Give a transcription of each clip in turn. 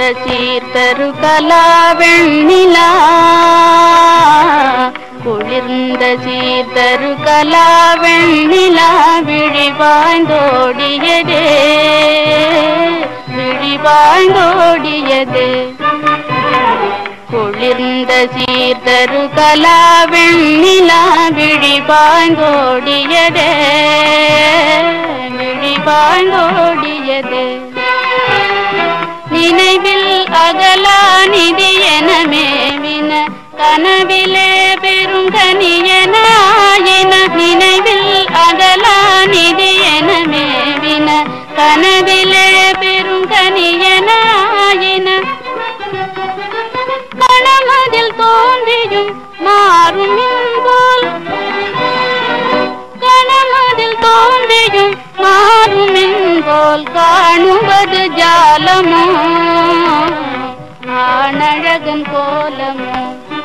சீர்தரு கலா வெண்ணிலா குளிர்ந்த சீர்தரு கலா வெண்ணிலா விழிவாய்ந்தோடியதே விழிவாய்ந்தோடியதே குளிர்ந்த சீர்தரு கலா வெண்ணிலா விழிபாய்ந்தோடியதே விழிபாய்ந்தோடியதே நினைவில் அகலா நிதி என மேவின கனவிலே பெரும் கனியன ஆயின நினைவில் அகலா நிதி என மேவின கனவிலே பெரும் கனியன ஆயின கணமதில் தோன்றியும் மாறும் போல் கணமதில் தோன்றியும் மாறும் போல் காணுவது ஜாலமோ ஆணழகன் கோலமோ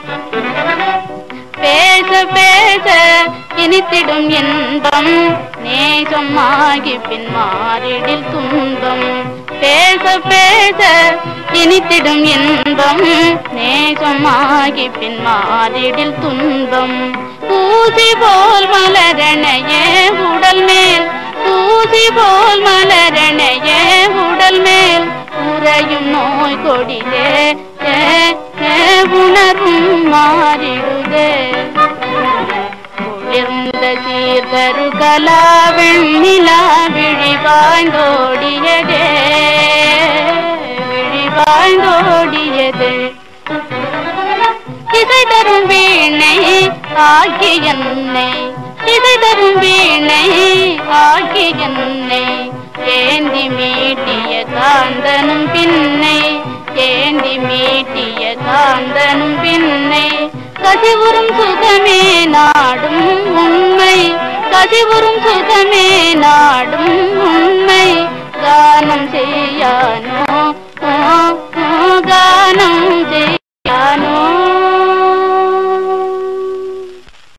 பேச பேச இனித்திடும் இன்பம் நேசமாகி பின் மாறிடில் துன்பம் பேச பேச இனித்திடும் இன்பம் நேசமாகி பின் மாறிடில் துன்பம் ஊசி போல் மலரணையே உடல் மேல் ஊசி போல் மலரணையே உடல் மேல் உறையும் நோய் கொடிதே ஏ, ஏ, உணர்வும் மாறிடுதே குளிர்ந்த சீர்தரு கலா வெண்ணிலா விழிவாய்ந்தோடியதே விழிவாய்ந்தோடியதே இசை தரும் வீணை ஆகிய என்னை இசை தரும் வீணை ஆகிய என்னை ஏந்தி மீட்டிய காந்தனும் பின்னை ஏந்தி மீட்டிய காந்தனும் பின்னை கசிவுறும் சுகமே நாடும் உண்மை கசிவுறும் சுகமே நாடும் உண்மை கானம் செய்யானோ